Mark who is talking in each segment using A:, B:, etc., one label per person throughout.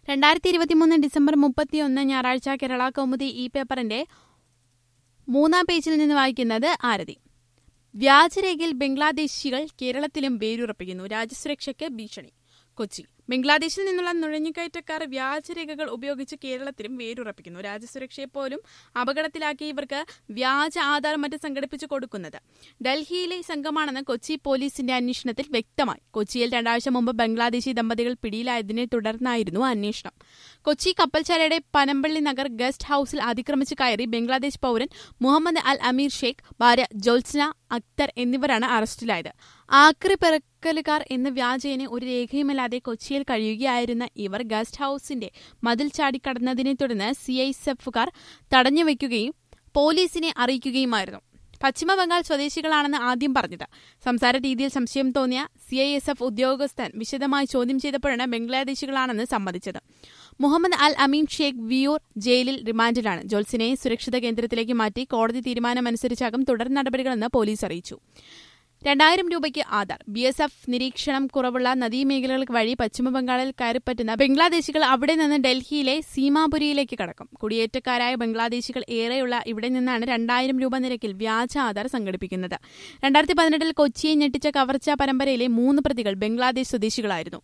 A: രണ്ടായിരത്തി ഇരുപത്തിമൂന്ന് ഡിസംബർ മുപ്പത്തിയൊന്ന് ഞായറാഴ്ച കേരള കൗമുദി ഇ പേപ്പറിന്റെ മൂന്നാം പേജിൽ നിന്ന് വായിക്കുന്നത് ആരതി വ്യാജരേഖയിൽ ബംഗ്ലാദേശികൾ കേരളത്തിലും വേരുറപ്പിക്കുന്നു രാജ്യസുരക്ഷയ്ക്ക് ഭീഷണി കൊച്ചി ബംഗ്ലാദേശിൽ നിന്നുള്ള നുഴഞ്ഞുകയറ്റക്കാർ വ്യാജരേഖകൾ ഉപയോഗിച്ച് കേരളത്തിലും വേരുറപ്പിക്കുന്നു രാജ്യസുരക്ഷയെപ്പോലും അപകടത്തിലാക്കി ഇവർക്ക് വ്യാജ ആധാർ മറ്റ് സംഘടിപ്പിച്ചു കൊടുക്കുന്നത് ഡൽഹിയിലെ സംഘമാണെന്ന് കൊച്ചി പോലീസിന്റെ അന്വേഷണത്തിൽ വ്യക്തമായി കൊച്ചിയിൽ രണ്ടാഴ്ച മുമ്പ് ബംഗ്ലാദേശി ദമ്പതികൾ പിടിയിലായതിനെ തുടർന്നായിരുന്നു അന്വേഷണം കൊച്ചി കപ്പൽശാലയുടെ പനമ്പള്ളി നഗർ ഗസ്റ്റ് ഹൌസിൽ അതിക്രമിച്ച് കയറി ബംഗ്ലാദേശ് പൌരൻ മുഹമ്മദ് അൽ അമീർ ഷെയ്ഖ് ഭാര്യ ജോത്സ്ന അക്തർ എന്നിവരാണ് അറസ്റ്റിലായത് ആക്രി പെറുക്കലുകാർ എന്ന വ്യാജേന ഒരു രേഖയുമില്ലാതെ കൊച്ചിയിൽ കഴിയുകയായിരുന്ന ഇവർ ഗസ്റ്റ് ഹൌസിന്റെ മതിൽ ചാടിക്കടന്നതിനെ തുടർന്ന് സിഐഎസ്എഫുകാർ തടഞ്ഞുവെക്കുകയും പോലീസിനെ അറിയിക്കുകയുമായിരുന്നു പശ്ചിമബംഗാൾ സ്വദേശികളാണെന്ന് ആദ്യം പറഞ്ഞത് സംസാര രീതിയിൽ സംശയം തോന്നിയ സിഐഎസ്എഫ് ഉദ്യോഗസ്ഥൻ വിശദമായി ചോദ്യം ചെയ്തപ്പോഴാണ് ബംഗ്ലാദേശികളാണെന്ന് സമ്മതിച്ചത് മുഹമ്മദ് അൽ അമീൻ ഷേഖ് വിയൂർ ജയിലിൽ റിമാൻഡിലാണ് ജോൽസിനെ സുരക്ഷിത കേന്ദ്രത്തിലേക്ക് മാറ്റി കോടതി തീരുമാനമനുസരിച്ചാകും തുടർ നടപടികളെന്ന് പോലീസ് അറിയിച്ചു രണ്ടായിരം രൂപയ്ക്ക് ആധാർ ബി എസ് എഫ് നിരീക്ഷണം കുറവുള്ള നദീമേഖലകൾ വഴി പശ്ചിമബംഗാളിൽ കയറിപ്പറ്റുന്ന ബംഗ്ലാദേശികൾ അവിടെ നിന്ന് ഡൽഹിയിലെ സീമാപുരിയിലേക്ക് കടക്കും കുടിയേറ്റക്കാരായ ബംഗ്ലാദേശികൾ ഏറെയുള്ള ഇവിടെ നിന്നാണ് രണ്ടായിരം രൂപ നിരക്കിൽ വ്യാജ ആധാർ സംഘടിപ്പിക്കുന്നത് രണ്ടായിരത്തി പതിനെട്ടിൽ കൊച്ചിയെ ഞെട്ടിച്ച കവർച്ചാ പരമ്പരയിലെ മൂന്ന് പ്രതികൾ ബംഗ്ലാദേശ് സ്വദേശികളായിരുന്നു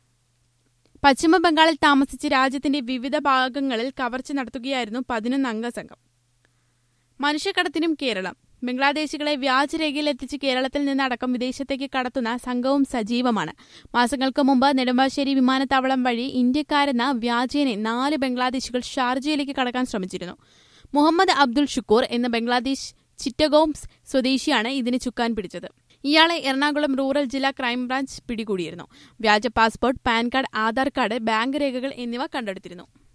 A: പശ്ചിമ ബംഗാളിൽ താമസിച്ച് രാജ്യത്തിന്റെ വിവിധ ഭാഗങ്ങളിൽ കവർച്ച നടത്തുകയായിരുന്നു പതിനൊന്ന് അംഗ സംഘം മനുഷ്യക്കടത്തിനും കേരളം ബംഗ്ലാദേശികളെ വ്യാജരേഖയിൽ എത്തിച്ച് കേരളത്തിൽ നിന്നടക്കം വിദേശത്തേക്ക് കടത്തുന്ന സംഘവും സജീവമാണ് മാസങ്ങൾക്ക് മുമ്പ് നെടുമ്പാശ്ശേരി വിമാനത്താവളം വഴി ഇന്ത്യക്കാരെന്ന വ്യാജേനെ നാല് ബംഗ്ലാദേശികൾ ഷാർജയിലേക്ക് കടക്കാൻ ശ്രമിച്ചിരുന്നു മുഹമ്മദ് അബ്ദുൾ ഷുക്കൂർ എന്ന ബംഗ്ലാദേശ് ചിറ്റഗോംസ് സ്വദേശിയാണ് ഇതിന് ചുക്കാൻ പിടിച്ചത് ഇയാളെ എറണാകുളം റൂറൽ ജില്ലാ ക്രൈംബ്രാഞ്ച് പിടികൂടിയിരുന്നു വ്യാജ passport PAN card Aadhaar card bank രേഖകൾ എന്നിവ കണ്ടെടുത്തിരുന്നു